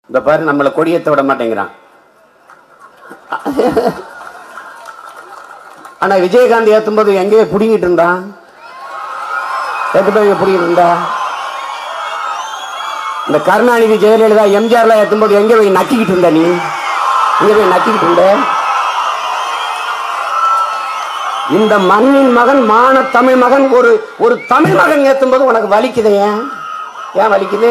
இந்த பாரு நம்மளை கொடியேத்த விட மாட்டேங்கிறான் ஆனா விஜயகாந்த் ஏத்தும் போது எங்கேயோ புடிங்கிட்டு இருந்தான் எங்க போய் புடிங்கிட்டு இருந்தா இந்த கருணாநிதி ஜெயலலிதா எம்ஜிஆர்லாம் ஏத்தும் போது எங்க போய் நக்கிக்கிட்டு இருந்த நீ எங்க போய் நக்கிக்கிட்டு இருந்த இந்த மண்ணின் மகன் மான தமிழ் மகன் ஒரு ஒரு தமிழ் மகன் ஏத்தும் போது உனக்கு வலிக்குது ஏன் ஏன் வலிக்குது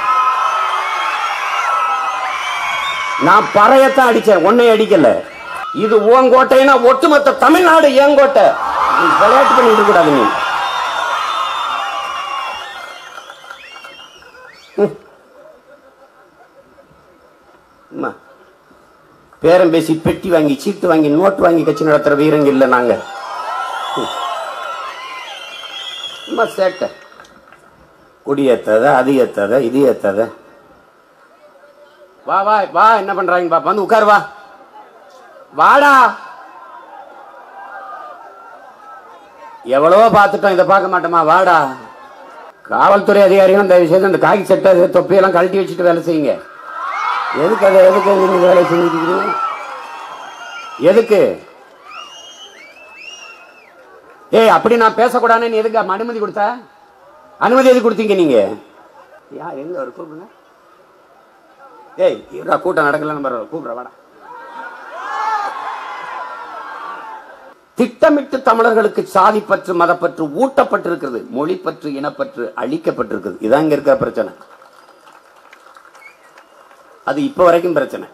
நான் பறையத்தான் அடிச்சேன் ஒன்னை அடிக்கல இது உன் கோட்டைன்னா ஒட்டுமொத்த தமிழ்நாடு என் கோட்டை நீ விளையாட்டு பண்ணிட்டு இருக்க கூடாது நீ ம். அம்மா, பேரம் பேசி பெட்டி வாங்கி சீட்டு வாங்கி நோட்டு வாங்கி கட்சி நடத்துற வீரங்க இல்ல நாங்க ம். சும்மா சேட்டை கொடி ஏத்தாத அது ஏத்தாத இது ஏத்தாத வா வா வா என்ன பண்றாங்க பாப்பா வந்து உட்கார் வா வாடா எவ்வளவோ பார்த்துட்டோம் இதை பார்க்க மாட்டோமா வாடா காவல்துறை அதிகாரிகளும் தயவு செய்து அந்த காக்கி சட்டை தொப்பியெல்லாம் கழட்டி வச்சுட்டு வேலை செய்யுங்க எதுக்கு அதை எதுக்கு நீங்க வேலை செஞ்சுட்டு இருக்கீங்க எதுக்கு ஏய் அப்படி நான் பேசக்கூடாதுன்னு நீ எதுக்கு அனுமதி கொடுத்த அனுமதி எதுக்கு கொடுத்தீங்க நீங்க யார் எங்க ஒரு கூப்பிடுங்க ஏய் இருடா கூட்டம் நடக்கல நம்பர் கூப்பிடுற வாடா திட்டமிட்டு தமிழர்களுக்கு சாதி பற்று மதப்பற்று ஊட்டப்பட்டிருக்கிறது மொழிப்பற்று இனப்பற்று அழிக்கப்பட்டிருக்கிறது இதான் இங்க இருக்கிற பிரச்சனை அது இப்ப வரைக்கும் பிரச்சனை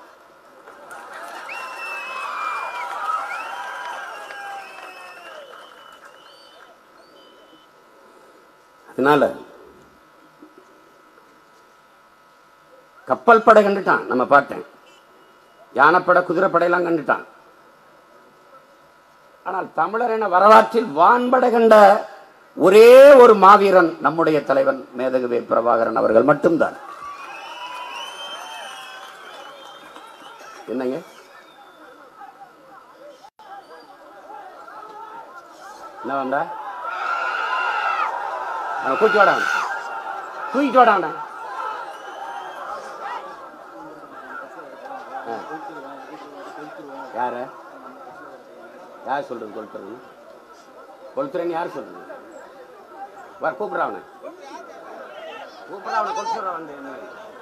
அதனால கப்பல் படை கண்டுட்டான் நம்ம பார்த்தேன் யானைப்படை குதிரைப்படையெல்லாம் கண்டுட்டான் ஆனால் தமிழர் என வரலாற்றில் வான்படை கண்ட ஒரே ஒரு மாவீரன் நம்முடைய தலைவன் மேதகுவே பிரபாகரன் அவர்கள் மட்டும்தான் என்னங்க என்ன வந்தா அவனை கூட்டி வாடா அவனை. தூக்கிட்டு வாடா அவனை. ஆ. யாரு யார் சொல்றது கொளுத்துறது கொளுத்துறேன்னு யார் சொல்றது வர கூப்பிடுற அவனை கூப்பிடுற அவனை கொளுத்துற வந்து என்ன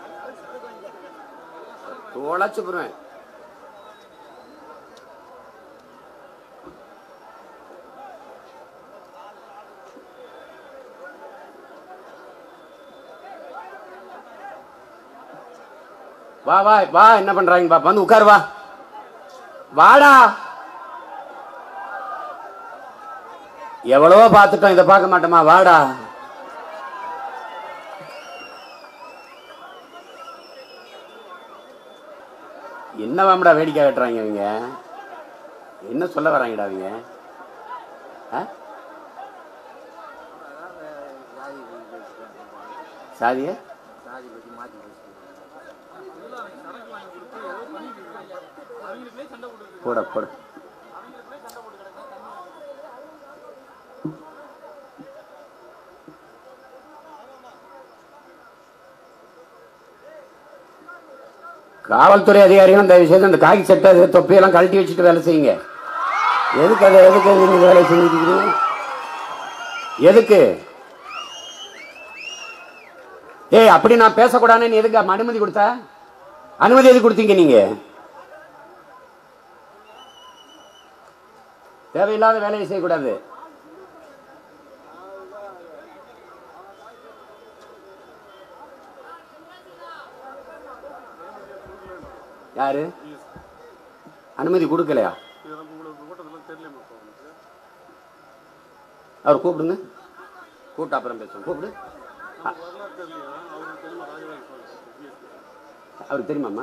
உழைச்சு போடுவேன் வா வா வா என்ன பண்றாங்க பாப்பா வந்து உட்கார் வா வாடா எவ்வளவோ பார்த்துட்டோம் இதை பார்க்க மாட்டோமா வாடா என்ன வாமடா வேடிக்கை கட்டுறாங்க இவங்க என்ன சொல்ல வராங்கடா அவங்க ஆ? சாதிய போட போட காவல்துறை அதிகாரிகளும் தயவு செய்து அந்த காக்கி சட்டை தொப்பியெல்லாம் கழட்டி வச்சுட்டு வேலை செய்யுங்க எதுக்கு அதை எதுக்கு நீங்க வேலை செஞ்சுட்டு இருக்கீங்க எதுக்கு ஏய் அப்படி நான் பேசக்கூடாதுன்னு நீ எதுக்கு அனுமதி கொடுத்த அனுமதி எதுக்கு கொடுத்தீங்க நீங்க தேவையில்லாத வேலையை செய்யக்கூடாது யாரு அனுமதி கொடுக்கலையா அவர் கூப்பிடுங்க கூட்ட அப்புறம் பேசுவோம் கூப்பிடு அ- அவருக்கு தெரியுமாம்மா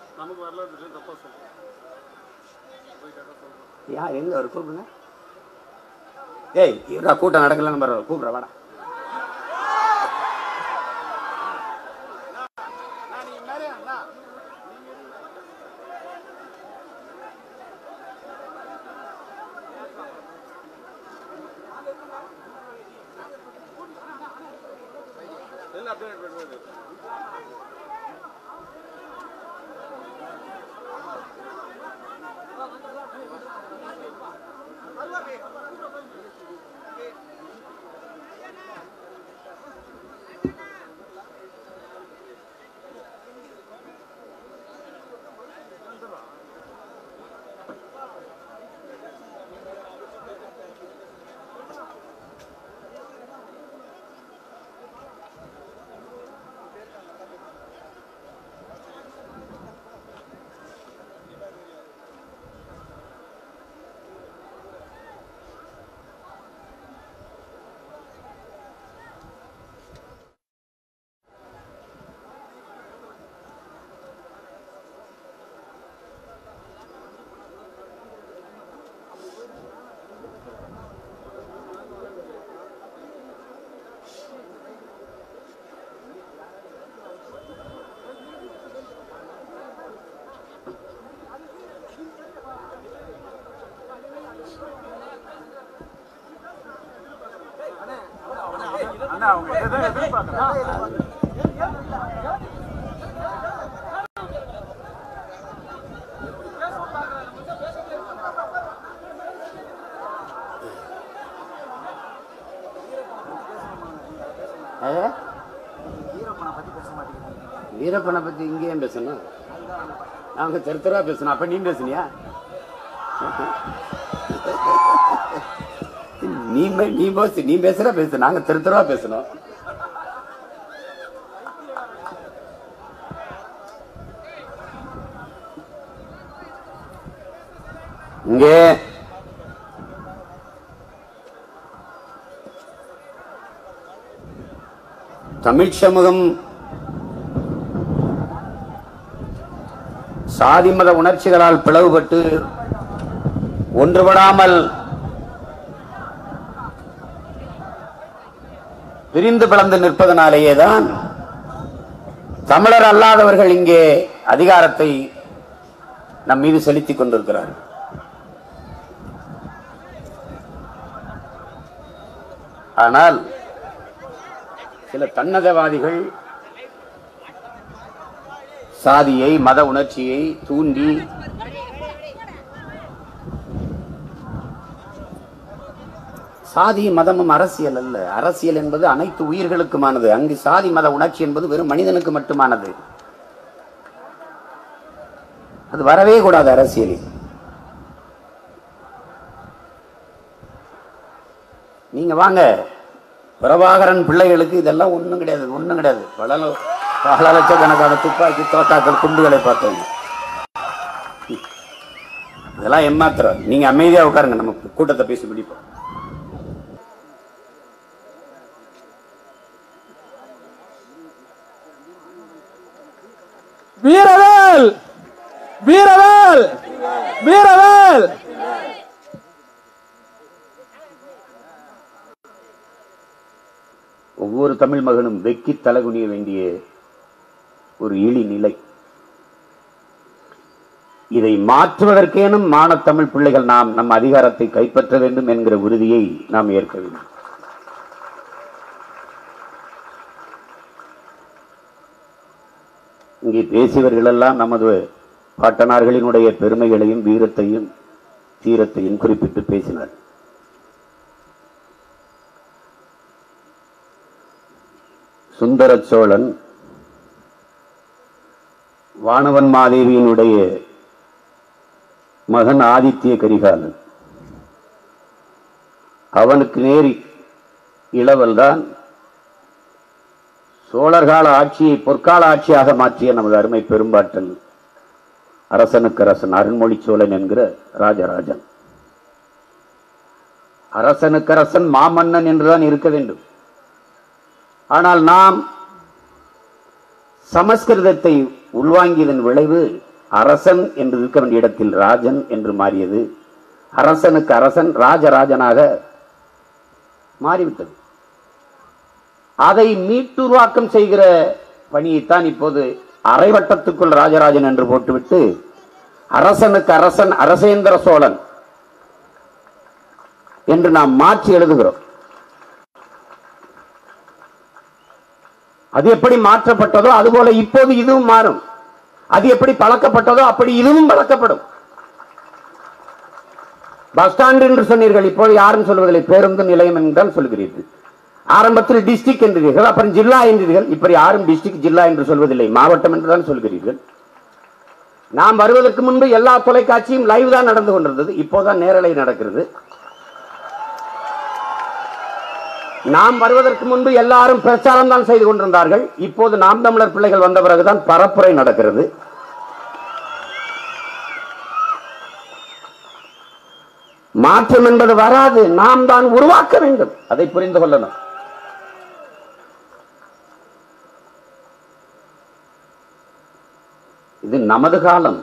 யார் எங்க அவர் கூப்பிடுங்க ஏய் இருடா கூட்டம் நடக்கல நம்பர் கூப்பிடுற வாடா ஆ? வீரப்பனை பத்தி இங்க ஏன் பேசணும் நாங்க தெரு தெருவா பேசணும் அப்ப நீ பேசுனியா நீ பே- நீ பேசு நீ பேசுற பேசு நாங்க தெரு தெருவா பேசணும் இங்கே தமிழ் சமூகம் சாதி மத உணர்ச்சிகளால் பிளவுபட்டு ஒன்றுபடாமல் பிரிந்து பிளந்து நிற்பதனாலேயேதான் தமிழர் அல்லாதவர்கள் இங்கே அதிகாரத்தை நம் மீது செலுத்திக் கொண்டிருக்கிறார்கள் ஆனால் சில தன்னதவாதிகள் சாதியை மத உணர்ச்சியை தூண்டி சாதி மதமும் அரசியல் அல்ல அரசியல் என்பது அனைத்து உயிர்களுக்குமானது அங்கு சாதி மத உணர்ச்சி என்பது வெறும் மனிதனுக்கு மட்டுமானது அது வரவே கூடாது அரசியலில் நீங்க வாங்க பிரபாகரன் பிள்ளைகளுக்கு இதெல்லாம் ஒண்ணும் கிடையாது ஒண்ணும் கிடையாது பல லட்ச- பல லட்சக்கணக்கான துப்பாக்கி தோட்டாக்கள் குண்டுகளை பார்த்தோம் இதெல்லாம் ஏமாத்திரம் நீங்க அமைதியா உட்காருங்க நம்ம கூட்டத்தை பேசி பிடிப்போம் வீரவேல் வீரவேல் வீரவேல் ஒவ்வொரு தமிழ் மகனும் வெக்கி தலகுனிய வேண்டிய ஒரு இழி நிலை இதை மாற்றுவதற்கேனும் மானத் தமிழ் பிள்ளைகள் நாம் நம் அதிகாரத்தை கைப்பற்ற வேண்டும் என்கிற உறுதியை நாம் ஏற்க வேண்டும் இங்கே பேசியவர்களெல்லாம் நமது பாட்டனார்களினுடைய பெருமைகளையும் வீரத்தையும் தீரத்தையும் குறிப்பிட்டு பேசினார் சுந்தர சோழன் வானவன் மாதேவியினுடைய மகன் ஆதித்ய கரிகாலன் அவனுக்கு நேரி இளவல்தான் சோழர்கால ஆட்சியை பொற்கால ஆட்சியாக மாற்றிய நமது அருமை பெரும்பாட்டன் அரசனுக்கரசன் அருண்மொழி சோழன் என்கிற ராஜராஜன் அரசனுக்கரசன் மாமன்னன் என்றுதான் இருக்க வேண்டும் ஆனால் நாம் சமஸ்கிருதத்தை உள்வாங்கியதன் விளைவு அரசன் என்று இருக்க வேண்டிய இடத்தில் ராஜன் என்று மாறியது அரசனுக்கு அரசன் ராஜராஜனாக மாறிவிட்டது அதை மீட்டுருவாக்கம் செய்கிற பணியைத்தான் இப்போது அரைவட்டத்துக்குள் ராஜராஜன் என்று போட்டுவிட்டு அரசனுக்கு அரசன் அரசேந்திர சோழன் என்று நாம் மாற்றி எழுதுகிறோம் அது எப்படி மாற்றப்பட்டதோ அதுபோல இப்போது இதுவும் மாறும் அது எப்படி பழக்கப்பட்டதோ அப்படி இதுவும் பழக்கப்படும் பஸ் ஸ்டாண்ட் என்று சொன்னீர்கள் இப்போது யாரும் சொல்வதில்லை பேருந்து நிலையம் என்றால் சொல்கிறீர்கள் ஆரம்பத்தில் டிஸ்ட்ரிக்ட் என்றீர்கள் அப்புறம் ஜில்லா என்றீர்கள் இப்படி யாரும் டிஸ்ட்ரிக்ட் ஜில்லா என்று சொல்வதில்லை மாவட்டம் என்றுதான் சொல்கிறீர்கள் நாம் வருவதற்கு முன்பு எல்லா தொலைக்காட்சியும் லைவ் தான் நடந்து கொண்டிருந்தது இப்போதான் நேரலை நடக்கிறது நாம் வருவதற்கு முன்பு எல்லாரும் பிரச்சாரம் தான் செய்து கொண்டிருந்தார்கள் இப்போது நாம் தமிழர் பிள்ளைகள் வந்த பிறகுதான் பரப்புரை நடக்கிறது மாற்றம் என்பது வராது நாம் தான் உருவாக்க வேண்டும் அதை புரிந்து கொள்ளணும் இது நமது காலம்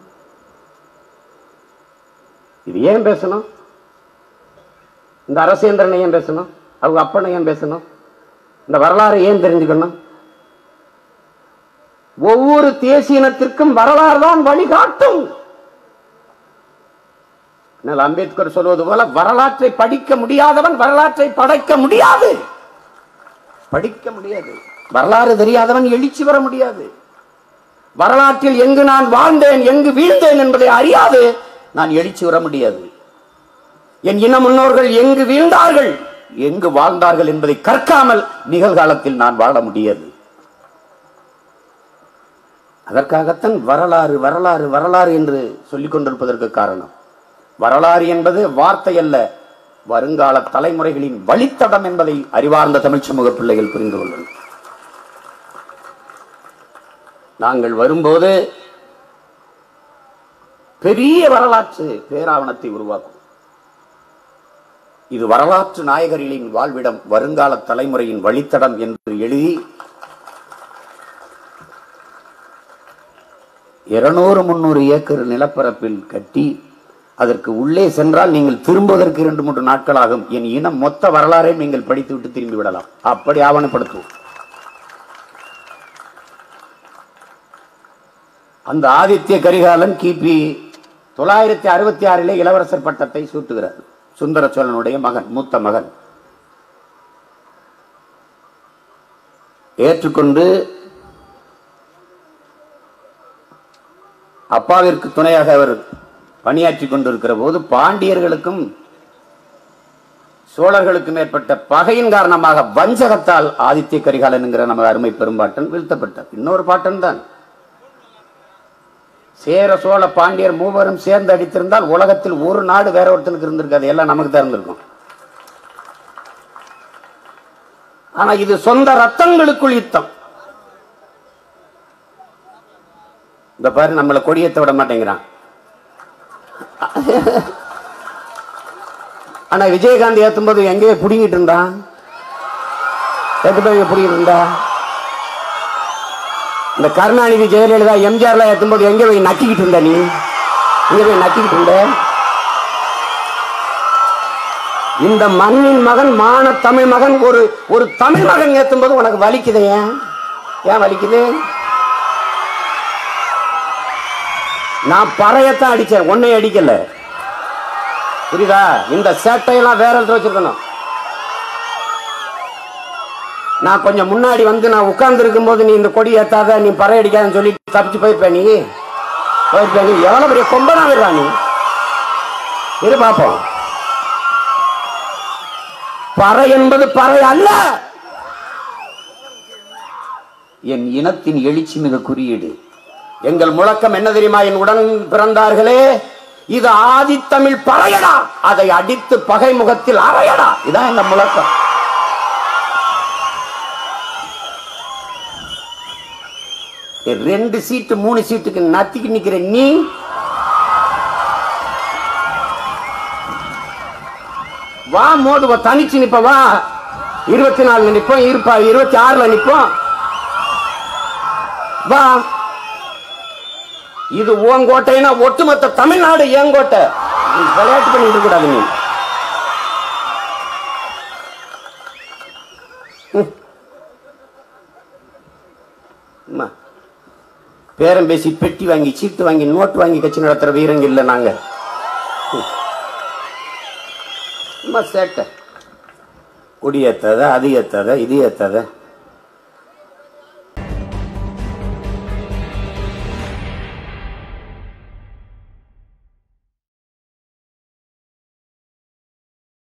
இது ஏன் பேசணும் இந்த அரசேந்திரனை ஏன் பேசணும் அவங்க அப்பனை ஏன் பேசணும் இந்த வரலாறு ஏன் தெரிஞ்சுக்கணும் ஒவ்வொரு தேசியனத்திற்கும் வரலாறு தான் வழிகாட்டும் ஆனால் அம்பேத்கர் சொல்வது போல வரலாற்றை படிக்க முடியாதவன் வரலாற்றை படைக்க முடியாது படிக்க முடியாது வரலாறு தெரியாதவன் எழுச்சி வர முடியாது வரலாற்றில் எங்கு நான் வாழ்ந்தேன் எங்கு வீழ்ந்தேன் என்பதை அறியாது நான் எழுச்சி வர முடியாது என் இன முன்னோர்கள் எங்கு வீழ்ந்தார்கள் எங்கு வாழ்ந்தார்கள் என்பதை கற்காமல் நிகழ்காலத்தில் நான் வாழ முடியாது அதற்காகத்தான் வரலாறு வரலாறு வரலாறு என்று சொல்லிக் கொண்டிருப்பதற்கு காரணம் வரலாறு என்பது வார்த்தை அல்ல வருங்கால தலைமுறைகளின் வழித்தடம் என்பதை அறிவார்ந்த தமிழ் சமூக பிள்ளைகள் புரிந்து கொள்ளுங்கள் நாங்கள் வரும்போது பெரிய வரலாற்று பேராவணத்தை உருவாக்கும் இது வரலாற்று நாயகர்களின் வாழ்விடம் வருங்கால தலைமுறையின் வழித்தடம் என்று எழுதி இருநூறு முன்னூறு ஏக்கர் நிலப்பரப்பில் கட்டி அதற்கு உள்ளே சென்றால் நீங்கள் திரும்புவதற்கு இரண்டு மூன்று நாட்கள் ஆகும் என் இனம் மொத்த வரலாறை நீங்கள் படித்துவிட்டு திரும்பி விடலாம் அப்படி ஆவணப்படுத்துவோம் அந்த ஆதித்ய கரிகாலன் கிபி தொள்ளாயிரத்தி அறுபத்தி ஆறிலே இளவரசர் பட்டத்தை சூட்டுகிறார் சுந்தர சோழனுடைய மகன் மூத்த மகன் ஏற்றுக்கொண்டு அப்பாவிற்கு துணையாக அவர் பணியாற்றி கொண்டிருக்கிற போது பாண்டியர்களுக்கும் சோழர்களுக்கும் ஏற்பட்ட பகையின் காரணமாக வஞ்சகத்தால் ஆதித்ய கரிகாலன் என்கிற நமது அருமை பெரும்பாட்டன் வீழ்த்தப்பட்டார் இன்னொரு பாட்டன் தான் சேர சோழ பாண்டியர் மூவரும் சேர்ந்து அடித்திருந்தால் உலகத்தில் ஒரு நாடு வேற ஒருத்தனுக்கு இருந்திருக்காது எல்லாம் நமக்கு தான் இருந்திருக்கும் ஆனா இது சொந்த ரத்தங்களுக்குள் யுத்தம் இந்த பாரு நம்மளை கொடியேத்த விட மாட்டேங்கிறான் ஆனா விஜயகாந்த் ஏத்தும் போது எங்கேயோ புடிங்கிட்டு இருந்தான் ஏத்து போய் புடிங்கிட்டு இருந்தா இந்த கருணாநிதி ஜெயலலிதா எம்ஜிஆர்ல ஏத்தும் போது எங்க போய் நக்கிக்கிட்டு இருந்த நீ எங்க போய் நக்கிக்கிட்டு இருந்த இந்த மண்ணின் மகன் மான தமிழ் மகன் ஒரு ஒரு தமிழ் மகன் ஏத்தும் போது உனக்கு வலிக்குது ஏன் ஏன் வலிக்குது நான் பறையத்தான் அடிச்சேன் ஒன்னை அடிக்கல புரியுதா இந்த சேட்டையெல்லாம் வேற இடத்துல வச்சிருக்கணும் நான் கொஞ்சம் முன்னாடி வந்து நான் உட்கார்ந்து இருக்கும்போது நீ இந்த கொடி ஏத்தாத நீ பறை அடிக்காதன்னு சொல்லி தப்பிச்சு போயிருப்ப நீ போயிருப்ப நீ எவ்வளவு பெரிய கொம்பனா வருவா நீ இரு பாப்போம் பறை என்பது பறை அல்ல என் இனத்தின் எழுச்சி மிக குறியீடு எங்கள் முழக்கம் என்ன தெரியுமா என் உடன் பிறந்தார்களே இது ஆதித்தமிழ் பறையடா அதை அடித்து பகை முகத்தில் அறையடா இதான் எங்க முழக்கம் ஏ, ரெண்டு சீட்டு மூணு சீட்டுக்கு நத்திக்கு நிக்கிற நீ வா மோதுவ தனிச்சு நிப்ப வா இருபத்தி நாலுல நிப்போம் இருப்பா இருபத்தி ஆறுல நிப்போம் வா இது உன் கோட்டைனா ஒட்டுமொத்த தமிழ்நாடு என் கோட்டை நீ விளையாட்டு பண்ணிட்டு இருக்க கூடாது நீ ம். அம்மா, பேரம் பேசி பெட்டி வாங்கி சீட்டு வாங்கி நோட்டு வாங்கி கட்சி நடத்துற வீரங்க இல்ல நாங்க ம். சும்மா சேட்டை கொடி ஏத்தாத அது ஏத்தாத இது ஏத்தாத